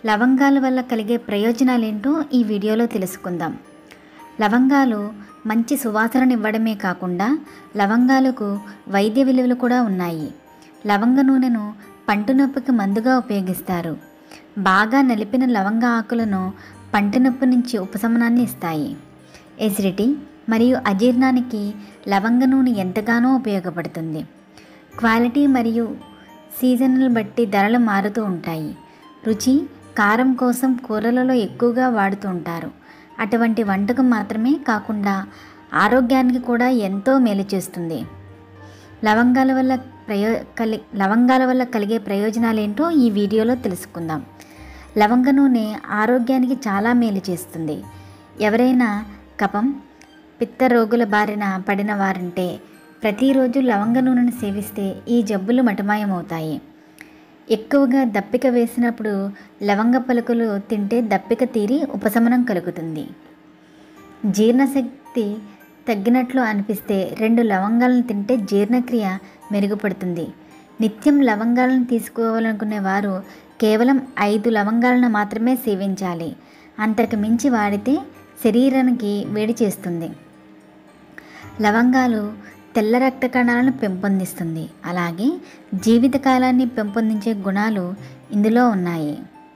లవంగాల వల్ల కలిగే ప్రయోజనాలేంటో ఈ వీడియోలో తెలుసుకుందాం లవంగాలు మంచి సువాసనను ఇవ్వడమే కాకుండా లవంగాలకు వైద్య విలువలు కూడా ఉన్నాయి లవంగ నూనెను పంటి నొప్పికి మందుగా ఉపయోగిస్తారు బాగా నలిపిన లవంగ ఆకులను పంటి నొప్పి నుంచి ఉపశమనాన్ని ఇస్తాయి ఎసిడిటీ మరియు అజీర్ణానికి లవంగ నూనె ఎంతగానో ఉపయోగపడుతుంది క్వాలిటీ మరియు సీజన్లు బట్టి ధరలు మారుతూ ఉంటాయి రుచి కారం కోసం కూరలలో ఎక్కువగా వాడుతూ ఉంటారు అటువంటి వంటకం మాత్రమే కాకుండా ఆరోగ్యానికి కూడా ఎంతో మేలు చేస్తుంది లవంగాల వల్ల ప్రయో కలి లవంగాల వల్ల కలిగే ప్రయోజనాలు ఏంటో ఈ వీడియోలో తెలుసుకుందాం లవంగ నూనె ఆరోగ్యానికి చాలా మేలు చేస్తుంది ఎవరైనా కఫం పిత్త రోగుల బారిన పడిన వారంటే ప్రతిరోజు లవంగ నూనెను సేవిస్తే ఈ జబ్బులు మటమాయమవుతాయి ఎక్కువగా దప్పిక వేసినప్పుడు లవంగ పలుకులు తింటే దప్పిక తీరి ఉపశమనం కలుగుతుంది జీర్ణశక్తి తగ్గినట్లు అనిపిస్తే రెండు లవంగాలను తింటే జీర్ణక్రియ మెరుగుపడుతుంది నిత్యం లవంగాలను తీసుకోవాలనుకునే వారు కేవలం ఐదు లవంగాలను మాత్రమే సేవించాలి అంతకు మించి వాడితే శరీరానికి వేడి చేస్తుంది లవంగాలు తెల్ల రక్త కణాలను పెంపొందిస్తుంది అలాగే జీవితకాలాన్ని పెంపొందించే గుణాలు ఇందులో ఉన్నాయి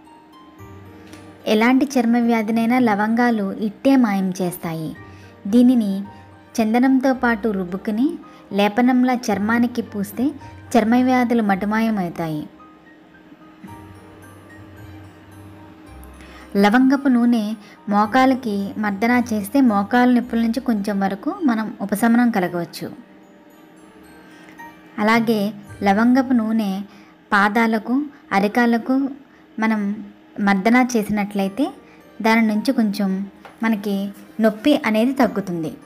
ఎలాంటి చర్మ వ్యాధినైనా లవంగాలు ఇట్టే మాయం చేస్తాయి దీనిని చందనంతో పాటు రుబ్బుకుని లేపనంలా చర్మానికి పూస్తే చర్మ వ్యాధులు మటుమాయమవుతాయి లవంగపు నూనె మోకాలకి మర్దన చేస్తే మోకాల నొప్పుల నుంచి కొంచెం వరకు మనం ఉపశమనం కలగవచ్చు అలాగే లవంగపు నూనె పాదాలకు అరికాలకు మనం మర్దన చేసినట్లయితే దాని నుంచి కొంచెం మనకి నొప్పి అనేది తగ్గుతుంది